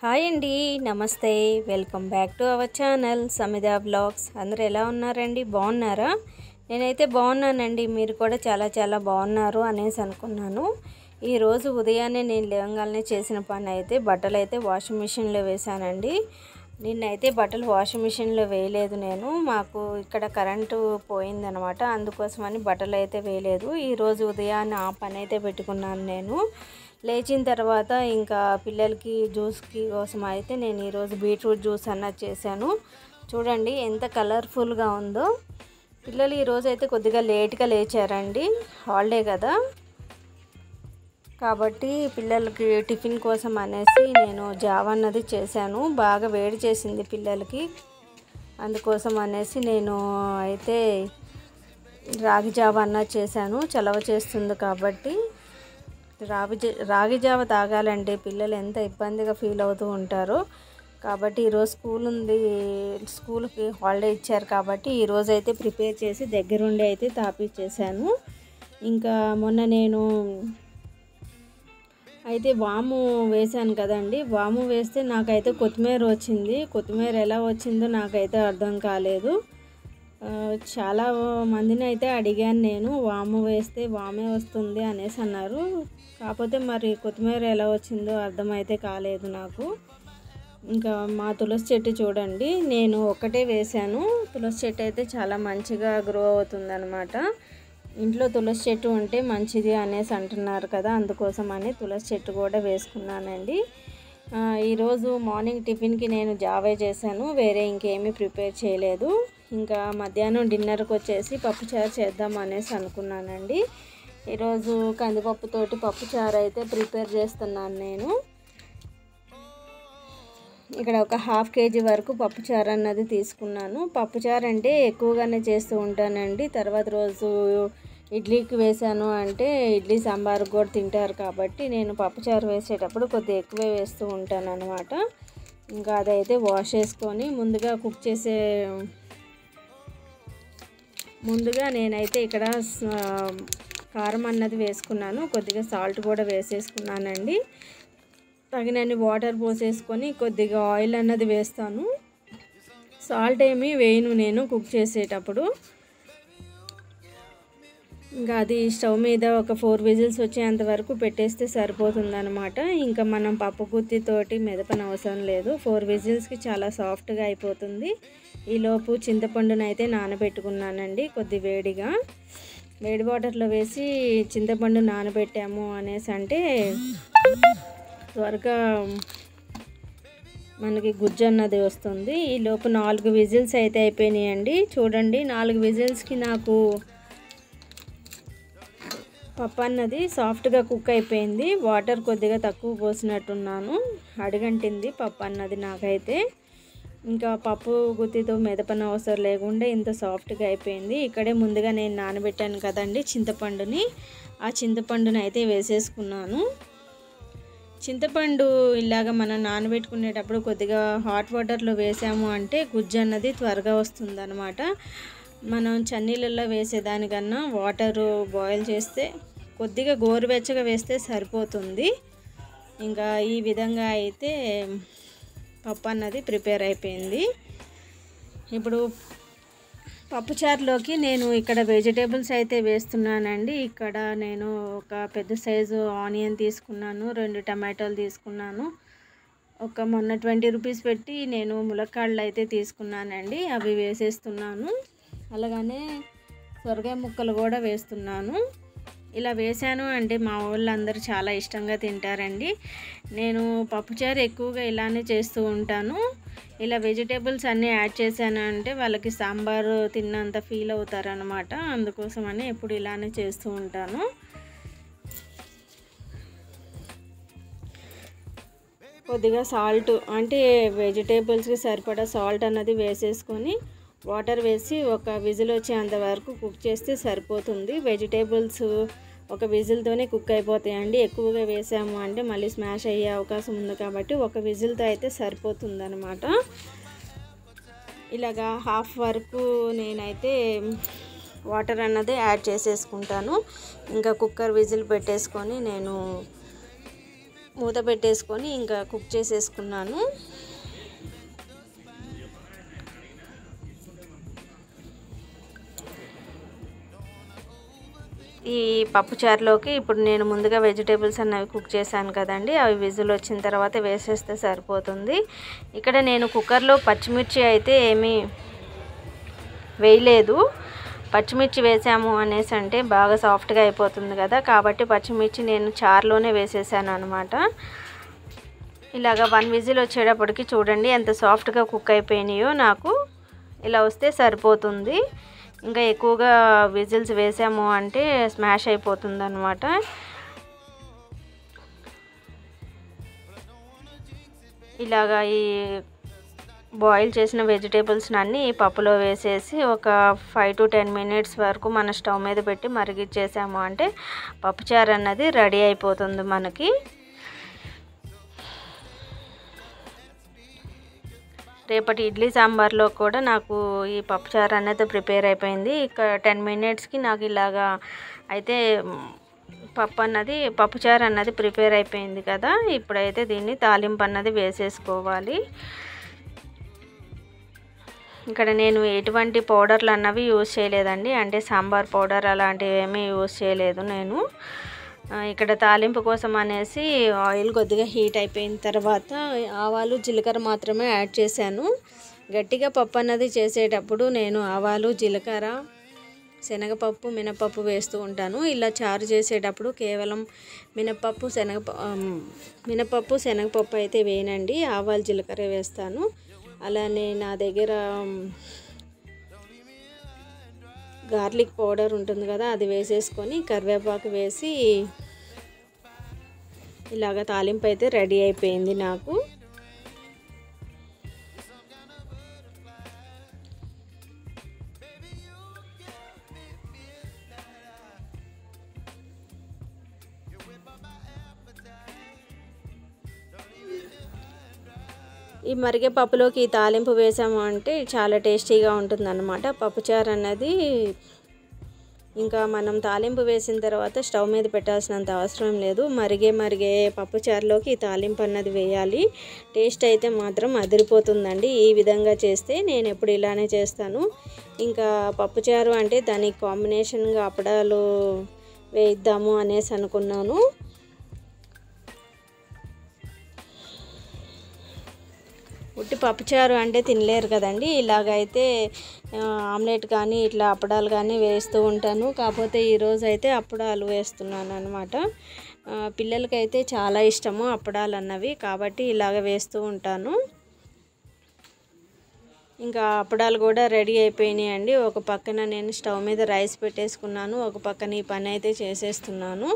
hi అండి నమస్తే welcome back to our channel Samitha blogs అందరూ ఎలా ఉన్నారండి బాగున్నారా నేనైతే బాగున్నానండి మీరు కూడా చాలా చాలా బాగున్నారు అనేసి అనుకున్నాను ఈరోజు ఉదయాన్నే నేను లేవగానే చేసిన పని అయితే బట్టలు అయితే వాషింగ్ మిషన్లో వేశానండి నిన్నైతే బట్టలు వాషింగ్ మిషన్లో వేయలేదు నేను మాకు ఇక్కడ కరెంటు పోయిందనమాట అందుకోసమని బట్టలు అయితే వేయలేదు ఈరోజు ఉదయాన్నే ఆ పని అయితే పెట్టుకున్నాను నేను లేచిన తర్వాత ఇంకా పిల్లలకి జ్యూస్కి కోసం అయితే నేను ఈరోజు బీట్రూట్ జ్యూస్ అన్నది చేశాను చూడండి ఎంత కలర్ఫుల్గా ఉందో పిల్లలు ఈరోజు అయితే కొద్దిగా లేట్గా లేచారండి హాలిడే కదా కాబట్టి పిల్లలకి టిఫిన్ కోసం అనేసి నేను జావ అన్నది చేశాను బాగా వేడి చేసింది పిల్లలకి అందుకోసం అనేసి నేను అయితే రాగి జావ అన్నది చేశాను చలవ చేస్తుంది కాబట్టి రాగి జా- రాగి జావ తాగాలంటే పిల్లలు ఎంత ఇబ్బందిగా ఫీల్ అవుతూ ఉంటారో కాబట్టి ఈరోజు స్కూల్ ఉంది స్కూల్కి హాలిడే ఇచ్చారు కాబట్టి ఈరోజు అయితే ప్రిపేర్ చేసి దగ్గరుండి అయితే తాపిచ్చేసాను ఇంకా మొన్న నేను అయితే వాము వేశాను కదండి వాము వేస్తే నాకైతే కొత్తిమీర వచ్చింది కొత్తిమీర ఎలా వచ్చిందో నాకైతే అర్థం కాలేదు ఆ, చాలా మందిని అయితే అడిగాను నేను వాము వేస్తే వామే వస్తుంది అనేసి అన్నారు కాకపోతే మరి కొత్తిమీర ఎలా వచ్చిందో అర్థమైతే కాలేదు నాకు ఇంకా మా తులసి చెట్టు చూడండి నేను ఒకటే వేశాను తులసి చెట్టు అయితే చాలా మంచిగా గ్రో అవుతుందన్నమాట ఇంట్లో తులసి చెట్టు ఉంటే మంచిది అనేసి అంటున్నారు కదా అందుకోసం అని తులసి చెట్టు కూడా వేసుకున్నానండి ఆ, ఈరోజు మార్నింగ్ టిఫిన్కి నేను జావే చేశాను వేరే ఇంకేమీ ప్రిపేర్ చేయలేదు ఇంకా మధ్యాహ్నం డిన్నర్కి వచ్చేసి పప్పుచారు చేద్దాం అనేసి అనుకున్నానండి ఈరోజు కందిపప్పుతోటి పప్పుచారు అయితే ప్రిపేర్ చేస్తున్నాను నేను ఇక్కడ ఒక హాఫ్ కేజీ వరకు పప్పుచారు అన్నది తీసుకున్నాను పప్పుచారు అంటే ఎక్కువగానే చేస్తూ ఉంటానండి తర్వాత రోజు ఇడ్లీకి వేసాను అంటే ఇడ్లీ సాంబార్ కూడా తింటారు కాబట్టి నేను పప్పుచారు వేసేటప్పుడు కొద్దిగా ఎక్కువే వేస్తూ ఉంటాను అనమాట ఇంకా అదైతే వాష్ చేసుకొని ముందుగా కుక్ చేసే ముందుగా నేనైతే ఇక్కడ స- కారం అన్నది వేసుకున్నాను కొద్దిగా సాల్ట్ కూడా వేసేసుకున్నానండి తగినన్ని వాటర్ పోసేసుకొని కొద్దిగా ఆయిల్ అన్నది వేస్తాను సాల్ట్ ఏమి వేయను నేను కుక్ చేసేటప్పుడు ఇంకా అది స్టవ్ మీద ఒక ఫోర్ విజిల్స్ వచ్చేంత వరకు పెట్టేస్తే సరిపోతుందన్నమాట ఇంకా మనం పప్పు గుత్తితోటి మెదపన అవసరం లేదు ఫోర్ విజిల్స్కి చాలా సాఫ్ట్గా అయిపోతుంది ఈలోపు చింతపండునైతే నానబెట్టుకున్నానండి కొద్ది వేడిగా వేడి వాటర్లో వేసి చింతపండు నానబెట్టాము అనేసి అంటే త్వరగా మనకి గుజ్జు అన్నది వస్తుంది ఈ లోపు నాలుగు విజిల్స్ అయితే అయిపోయినాయండి చూడండి నాలుగు విజిల్స్కి నాకు పప్పు అన్నది సాఫ్ట్గా కుక్ అయిపోయింది వాటర్ కొద్దిగా తక్కువ పోసినట్టున్నాను అడగంటింది పప్పు అన్నది నాకైతే ఇంకా పప్పు గుత్తితో మెదపన అవసరం లేకుండా ఇంత సాఫ్ట్గా అయిపోయింది ఇక్కడే ముందుగా నేను నానబెట్టాను కదండి చింతపండుని ఆ చింతపండుని అయితే వేసేసుకున్నాను చింతపండు ఇలాగ మనం నానబెట్టుకునేటప్పుడు కొద్దిగా హాట్ వాటర్లో వేసాము అంటే గుజ్జు అన్నది త్వరగా వస్తుందన్నమాట మనం చన్నీళ్ళల్లో వేసేదానికన్నా వాటర్ బాయిల్ చేస్తే కొద్దిగా గోరువెచ్చగా వేస్తే సరిపోతుంది ఇంకా ఈ విధంగా అయితే పప్పు అన్నది ప్రిపేర్ అయిపోయింది ఇప్పుడు పప్పుచారులోకి నేను ఇక్కడ వెజిటేబుల్స్ అయితే వేస్తున్నానండి ఇక్కడ నేను ఒక పెద్ద సైజు ఆనియన్ తీసుకున్నాను రెండు టమాటాలు తీసుకున్నాను ఒక మొన్న ట్వంటీ రూపీస్ పెట్టి నేను ములక్కాడలు అయితే తీసుకున్నానండి అవి వేసేస్తున్నాను అలాగనే సొరకాయ ముక్కలు కూడా వేస్తున్నాను ఇలా వేసాను అంటే మా వాళ్ళందరూ చాలా ఇష్టంగా తింటారండి నేను పప్పుచారు ఎక్కువగా ఇలానే చేస్తూ ఉంటాను ఇలా వెజిటేబుల్స్ అన్నీ యాడ్ చేశాను అంటే వాళ్ళకి సాంబారు తిన్నంత ఫీల్ అవుతారనమాట అందుకోసమని ఎప్పుడు ఇలానే చేస్తూ ఉంటాను కొద్దిగా సాల్ట్ అంటే వెజిటేబుల్స్కి సరిపడా సాల్ట్ అన్నది వేసేసుకొని వాటర్ వేసి ఒక విజిల్ వచ్చేంత వరకు కుక్ చేస్తే సరిపోతుంది వెజిటేబుల్స్ ఒక విజిల్తోనే కుక్ అయిపోతాయండి ఎక్కువగా వేసాము అంటే మళ్ళీ స్మాష్ అయ్యే అవకాశం ఉంది కాబట్టి ఒక విజిల్తో అయితే సరిపోతుంది ఇలాగా హాఫ్ వరకు నేనైతే వాటర్ అన్నది యాడ్ చేసేసుకుంటాను ఇంకా కుక్కర్ విజిల్ పెట్టేసుకొని నేను మూత పెట్టేసుకొని ఇంకా కుక్ చేసేసుకున్నాను ఈ పప్పుచారులోకి ఇప్పుడు నేను ముందుగా వెజిటేబుల్స్ అన్నవి కుక్ చేశాను కదండి అవి విజిల్ వచ్చిన తర్వాత వేసేస్తే సరిపోతుంది ఇక్కడ నేను కుక్కర్లో పచ్చిమిర్చి అయితే ఏమీ వేయలేదు పచ్చిమిర్చి వేసాము అనేసి అంటే బాగా సాఫ్ట్గా అయిపోతుంది కదా కాబట్టి పచ్చిమిర్చి నేను చారులోనే వేసేసాను అనమాట ఇలాగ వన్ విజిల్ వచ్చేటప్పటికి చూడండి ఎంత సాఫ్ట్గా కుక్ అయిపోయినాయో నాకు ఇలా వస్తే సరిపోతుంది ఇంకా ఎక్కువగా విజిల్స్ వేసాము అంటే స్మాష్ అయిపోతుంది అనమాట ఇలాగా ఈ బాయిల్ చేసిన వెజిటేబుల్స్ అన్నీ ఈ పప్పులో వేసేసి ఒక ఫైవ్ టు టెన్ మినిట్స్ వరకు మన స్టవ్ మీద పెట్టి మరిగిచ్చేసాము అంటే పప్పుచారు అన్నది రెడీ అయిపోతుంది మనకి రేపటి ఇడ్లీ సాంబార్లో కూడా నాకు ఈ పప్పుచారు అనేది ప్రిపేర్ అయిపోయింది ఇక టెన్ మినిట్స్కి నాకు ఇలాగా అయితే పప్పు అన్నది పప్పుచారు అన్నది ప్రిపేర్ అయిపోయింది కదా ఇప్పుడైతే దీన్ని తాలింపు అన్నది వేసేసుకోవాలి ఇక్కడ నేను ఎటువంటి పౌడర్లు అన్నవి యూజ్ చేయలేదండి అంటే సాంబార్ పౌడర్ అలాంటివి ఏమీ యూజ్ చేయలేదు నేను ఇక్కడ తాలింపు కోసం అనేసి ఆయిల్ కొద్దిగా హీట్ అయిపోయిన తర్వాత ఆవాలు జీలకర్ర మాత్రమే యాడ్ చేశాను గట్టిగా పప్పు అన్నది చేసేటప్పుడు నేను ఆవాలు జీలకర్ర శనగపప్పు మినపప్పు వేస్తూ ఉంటాను ఇలా చారు చేసేటప్పుడు కేవలం మినపప్పు శనగ మినపప్పు శనగపప్పు అయితే వేయనండి ఆవాలు జీలకర్ర వేస్తాను అలానే నా దగ్గర గార్లిక్ పౌడర్ ఉంటుంది కదా అది వేసేసుకొని కరివేపాకు వేసి ఇలాగ తాలింపు అయితే రెడీ అయిపోయింది నాకు ఈ మరిగే పప్పులోకి ఈ తాలింపు వేసాము అంటే చాలా టేస్టీగా ఉంటుంది అన్నమాట పప్పుచారు అన్నది ఇంకా మనం తాలింపు వేసిన తర్వాత స్టవ్ మీద పెట్టాల్సినంత అవసరం లేదు మరిగే మరిగే పప్పుచారులోకి ఈ తాలింపు అన్నది వేయాలి టేస్ట్ అయితే మాత్రం అదిరిపోతుందండి ఈ విధంగా చేస్తే నేను ఎప్పుడు ఇలానే చేస్తాను ఇంకా పప్పుచారు అంటే దానికి కాంబినేషన్గా అప్పడాలు వేయిద్దాము అనేసి అనుకున్నాను ఉట్టి పప్పుచారు అంటే తినలేరు కదండి ఇలాగైతే ఆమ్లెట్ కానీ ఇట్లా అప్పడాలు కానీ వేస్తూ ఉంటాను కాకపోతే ఈరోజు అయితే అప్పడాలు వేస్తున్నాను అనమాట పిల్లలకైతే చాలా ఇష్టము అప్పడాలు అన్నవి కాబట్టి ఇలాగ వేస్తూ ఉంటాను ఇంకా అప్పడాలు కూడా రెడీ అయిపోయినాయి అండి ఒక పక్కన నేను స్టవ్ మీద రైస్ పెట్టేసుకున్నాను ఒక పక్కన ఈ పని అయితే చేసేస్తున్నాను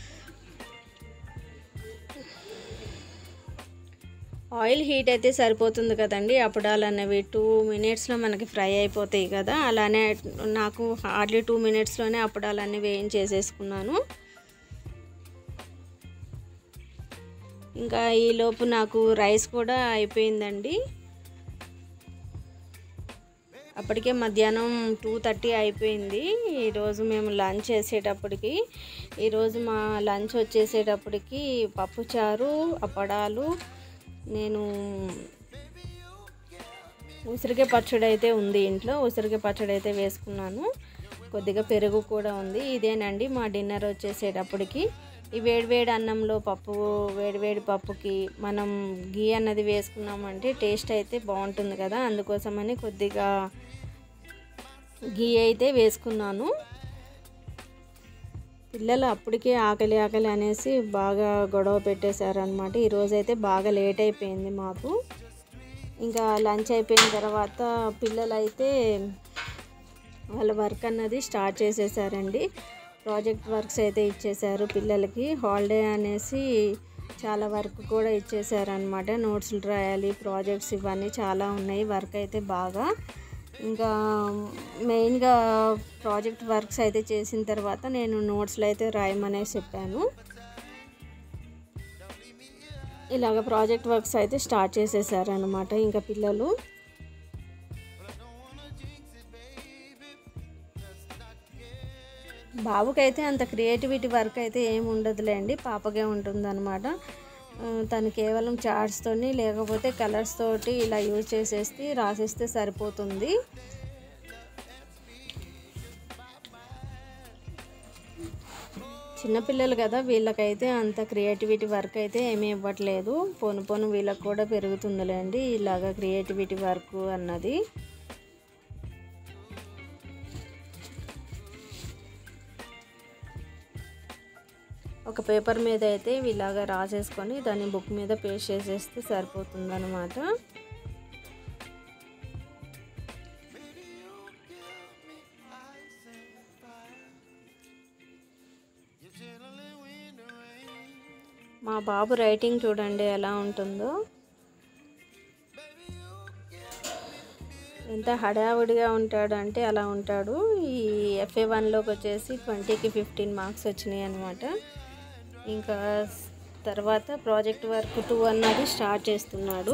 ఆయిల్ హీట్ అయితే సరిపోతుంది కదండి అప్పడాలు అనేవి టూ మినిట్స్లో మనకి ఫ్రై అయిపోతాయి కదా అలానే నాకు హార్డ్లీ టూ మినిట్స్లోనే అప్పడాలు అన్నీ వేయించేసేసుకున్నాను ఇంకా ఈలోపు నాకు రైస్ కూడా అయిపోయిందండి అప్పటికే మధ్యాహ్నం టూ థర్టీ అయిపోయింది ఈరోజు మేము లంచ్ చేసేటప్పటికి ఈరోజు మా లంచ్ వచ్చేసేటప్పటికి పప్పుచారు అప్పడాలు నేను ఉసిరికాయ పచ్చడి అయితే ఉంది ఇంట్లో ఉసిరికాయ పచ్చడి అయితే వేసుకున్నాను కొద్దిగా పెరుగు కూడా ఉంది ఇదేనండి మా డిన్నర్ వచ్చేసేటప్పటికి ఈ వేడివేడి అన్నంలో పప్పు వేడివేడి పప్పుకి మనం గీ అన్నది వేసుకున్నామంటే టేస్ట్ అయితే బాగుంటుంది కదా అందుకోసమని కొద్దిగా గీ అయితే వేసుకున్నాను పిల్లలు అప్పటికే ఆకలి ఆకలి అనేసి బాగా గొడవ పెట్టేశారనమాట ఈరోజు అయితే బాగా లేట్ అయిపోయింది మాకు ఇంకా లంచ్ అయిపోయిన తర్వాత పిల్లలు అయితే వాళ్ళ వర్క్ అన్నది స్టార్ట్ చేసేసారండి ప్రాజెక్ట్ వర్క్స్ అయితే ఇచ్చేసారు పిల్లలకి హాలిడే అనేసి చాలా వర్క్ కూడా ఇచ్చేసారనమాట నోట్స్లు రాయాలి ప్రాజెక్ట్స్ ఇవన్నీ చాలా ఉన్నాయి వర్క్ అయితే బాగా ఇంకా మెయిన్గా ప్రాజెక్ట్ వర్క్స్ అయితే చేసిన తర్వాత నేను నోట్స్లో అయితే రాయమనే చెప్పాను ఇలాగ ప్రాజెక్ట్ వర్క్స్ అయితే స్టార్ట్ చేసేసారనమాట ఇంకా పిల్లలు బాబుకైతే అంత క్రియేటివిటీ వర్క్ అయితే ఏమి ఉండదులేండి పాపకే ఉంటుందన్నమాట ఆ, తను కేవలం చార్ట్స్తోని లేకపోతే కలర్స్ తోటి ఇలా యూజ్ చేసేసి రాసేస్తే సరిపోతుంది చిన్నపిల్లలు కదా వీళ్ళకైతే అంత క్రియేటివిటీ వర్క్ అయితే ఏమీ ఇవ్వట్లేదు పోను పోను వీళ్ళకి కూడా పెరుగుతుందిలేండి ఇలాగ క్రియేటివిటీ వర్క్ అన్నది ఒక పేపర్ మీద అయితే ఇలాగ రాసేసుకొని దాన్ని బుక్ మీద పేస్ట్ చేసేస్తే సరిపోతుంది అనమాట మా బాబు రైటింగ్ చూడండి ఎలా ఉంటుందో ఎంత హడావుడిగా ఉంటాడు అంటే అలా ఉంటాడు ఈ ఎఫ్ఏ వన్లోకి వచ్చేసి ట్వంటీకి ఫిఫ్టీన్ మార్క్స్ వచ్చినాయి అనమాట ఇంకా తర్వాత ప్రాజెక్ట్ వర్క్ టూ అన్నది స్టార్ట్ చేస్తున్నాడు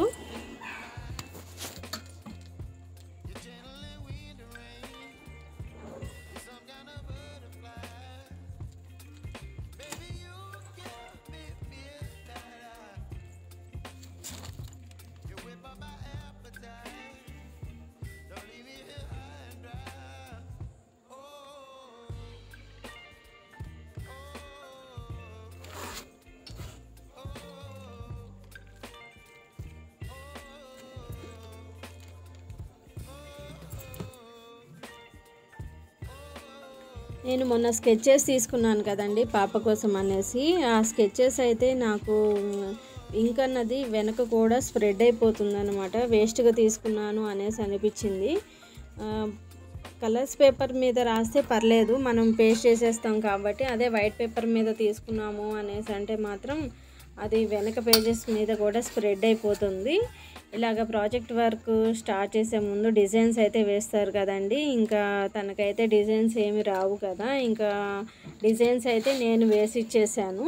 నేను మొన్న స్కెచెస్ తీసుకున్నాను కదండి పాప కోసం అనేసి ఆ స్కెచెస్ అయితే నాకు ఇంక్ అన్నది వెనక కూడా స్ప్రెడ్ అయిపోతుంది అనమాట వేస్ట్గా తీసుకున్నాను అనేసి అనిపించింది కలర్స్ పేపర్ మీద రాస్తే పర్లేదు మనం పేస్ట్ చేసేస్తాం కాబట్టి అదే వైట్ పేపర్ మీద తీసుకున్నాము అనేసి అంటే మాత్రం అది వెనక పేజెస్ మీద కూడా స్ప్రెడ్ అయిపోతుంది ఇలాగ ప్రాజెక్ట్ వర్క్ స్టార్ట్ చేసే ముందు డిజైన్స్ అయితే వేస్తారు కదండి ఇంకా తనకైతే డిజైన్స్ ఏమి రావు కదా ఇంకా డిజైన్స్ అయితే నేను వేసి ఇచ్చేసాను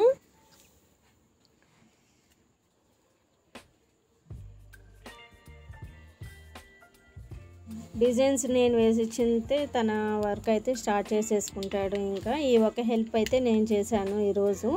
డిజైన్స్ నేను వేసి ఇచ్చితే తన వర్క్ అయితే స్టార్ట్ చేసేసుకుంటాడు ఇంకా ఈ ఒక హెల్ప్ అయితే నేను చేశాను ఈరోజు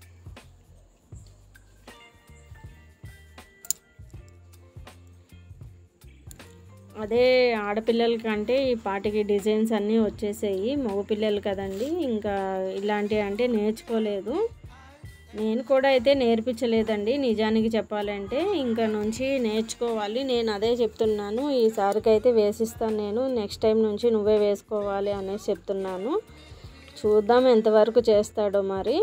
అదే ఆడపిల్లల కంటే ఈ పాటికి డిజైన్స్ అన్నీ వచ్చేసాయి మగపిల్లలు కదండి ఇంకా ఇలాంటివి అంటే నేర్చుకోలేదు నేను కూడా అయితే నేర్పించలేదండి నిజానికి చెప్పాలంటే ఇంకా నుంచి నేర్చుకోవాలి నేను అదే చెప్తున్నాను ఈసారికి అయితే వేసిస్తాను నేను నెక్స్ట్ టైం నుంచి నువ్వే వేసుకోవాలి అనేసి చెప్తున్నాను చూద్దాం ఎంతవరకు చేస్తాడో మరి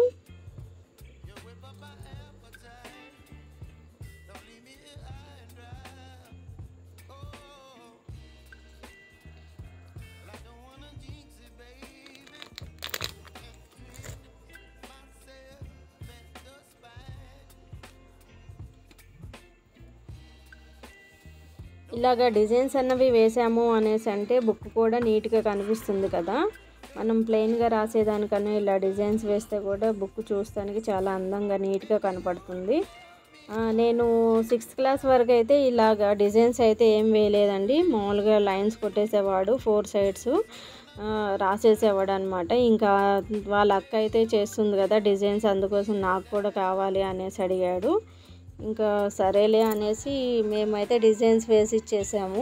ఇలాగ డిజైన్స్ అన్నవి వేసాము అనేసి అంటే బుక్ కూడా నీట్గా కనిపిస్తుంది కదా మనం ప్లెయిన్గా రాసేదానికన్నా ఇలా డిజైన్స్ వేస్తే కూడా బుక్ చూస్తానికి చాలా అందంగా నీట్గా కనపడుతుంది ఆ, నేను సిక్స్త్ క్లాస్ వరకు అయితే ఇలాగ డిజైన్స్ అయితే ఏం వేయలేదండి మామూలుగా లైన్స్ కొట్టేసేవాడు ఫోర్ సైడ్స్ రాసేసేవాడు అనమాట ఇంకా వాళ్ళ అక్క అయితే చేస్తుంది కదా డిజైన్స్ అందుకోసం నాకు కూడా కావాలి అనేసి అడిగాడు ఇంకా సరేలే అనేసి మేమైతే డిజైన్స్ వేసి ఇచ్చేసాము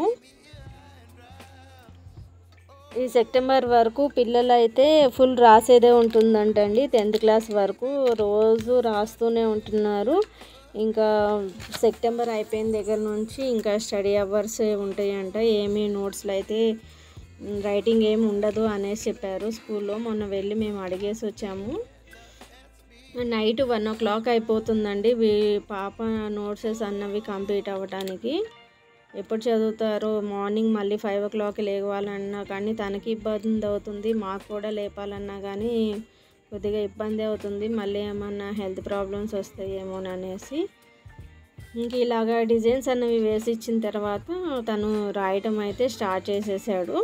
ఈ సెప్టెంబర్ వరకు పిల్లలు అయితే ఫుల్ రాసేదే ఉంటుందంటండి టెన్త్ క్లాస్ వరకు రోజు రాస్తూనే ఉంటున్నారు ఇంకా సెప్టెంబర్ అయిపోయిన దగ్గర నుంచి ఇంకా స్టడీ అవర్స్ ఉంటాయంట ఏమీ నోట్స్లు అయితే రైటింగ్ ఏమి ఉండదు అనేసి చెప్పారు స్కూల్లో మొన్న వెళ్ళి మేము అడిగేసి వచ్చాము నైట్ వన్ ఓ క్లాక్ అయిపోతుందండి వీ పాప నోట్సెస్ అన్నవి కంప్లీట్ అవ్వటానికి ఎప్పుడు చదువుతారో మార్నింగ్ మళ్ళీ ఫైవ్ ఓ క్లాక్ లేవాలన్నా కానీ తనకి ఇబ్బంది అవుతుంది మాకు కూడా లేపాలన్నా కానీ కొద్దిగా ఇబ్బంది అవుతుంది మళ్ళీ ఏమన్నా హెల్త్ ప్రాబ్లమ్స్ వస్తాయేమోననేసి ఇంక ఇలాగా డిజైన్స్ అన్నవి వేసి ఇచ్చిన తర్వాత తను రాయటం అయితే స్టార్ట్ చేసేసాడు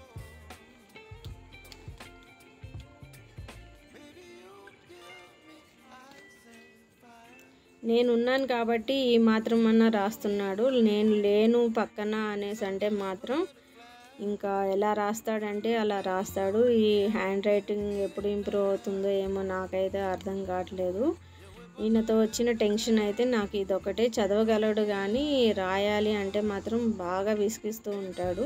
నేనున్నాను కాబట్టి ఈ మాత్రం అన్నా రాస్తున్నాడు నేను లేను పక్కన అనేసి అంటే మాత్రం ఇంకా ఎలా రాస్తాడంటే అలా రాస్తాడు ఈ హ్యాండ్ రైటింగ్ ఎప్పుడు ఇంప్రూవ్ అవుతుందో ఏమో నాకైతే అర్థం కావట్లేదు ఈయనతో వచ్చిన టెన్షన్ అయితే నాకు ఇదొకటే చదవగలడు కానీ రాయాలి అంటే మాత్రం బాగా విసిగిస్తూ ఉంటాడు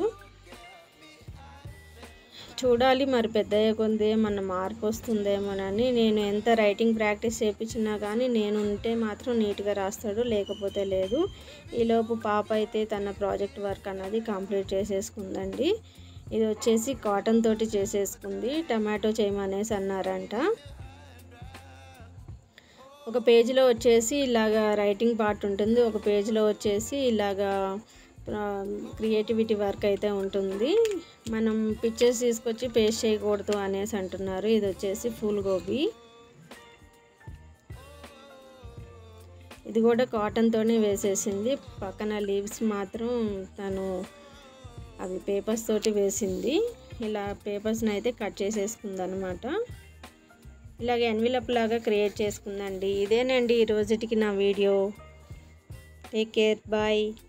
చూడాలి మరి పెద్దయ్య కొంది ఏమన్నా మార్పు వస్తుందేమోనని నేను ఎంత రైటింగ్ ప్రాక్టీస్ చేయించినా కానీ నేను ఉంటే మాత్రం నీట్గా రాస్తాడు లేకపోతే లేదు ఈలోపు పాప అయితే తన ప్రాజెక్ట్ వర్క్ అన్నది కంప్లీట్ చేసేసుకుందండి ఇది వచ్చేసి కాటన్ తోటి చేసేసుకుంది టమాటో చేయమనేసి అన్నారంట ఒక పేజీలో వచ్చేసి ఇలాగా రైటింగ్ పార్ట్ ఉంటుంది ఒక పేజీలో వచ్చేసి ఇలాగా క్రియేటివిటీ వర్క్ అయితే ఉంటుంది మనం పిక్చర్స్ తీసుకొచ్చి పేస్ట్ చేయకూడదు అనేసి అంటున్నారు ఇది వచ్చేసి ఫుల్ గోబీ ఇది కూడా కాటన్తోనే వేసేసింది పక్కన లీవ్స్ మాత్రం తను అవి పేపర్స్ తోటి వేసింది ఇలా పేపర్స్ని అయితే కట్ చేసేసుకుంది అనమాట ఇలాగ ఎన్విలప్ లాగా క్రియేట్ చేసుకుందండి ఇదేనండి ఈ రోజుటికి నా వీడియో టేక్ కేర్ బాయ్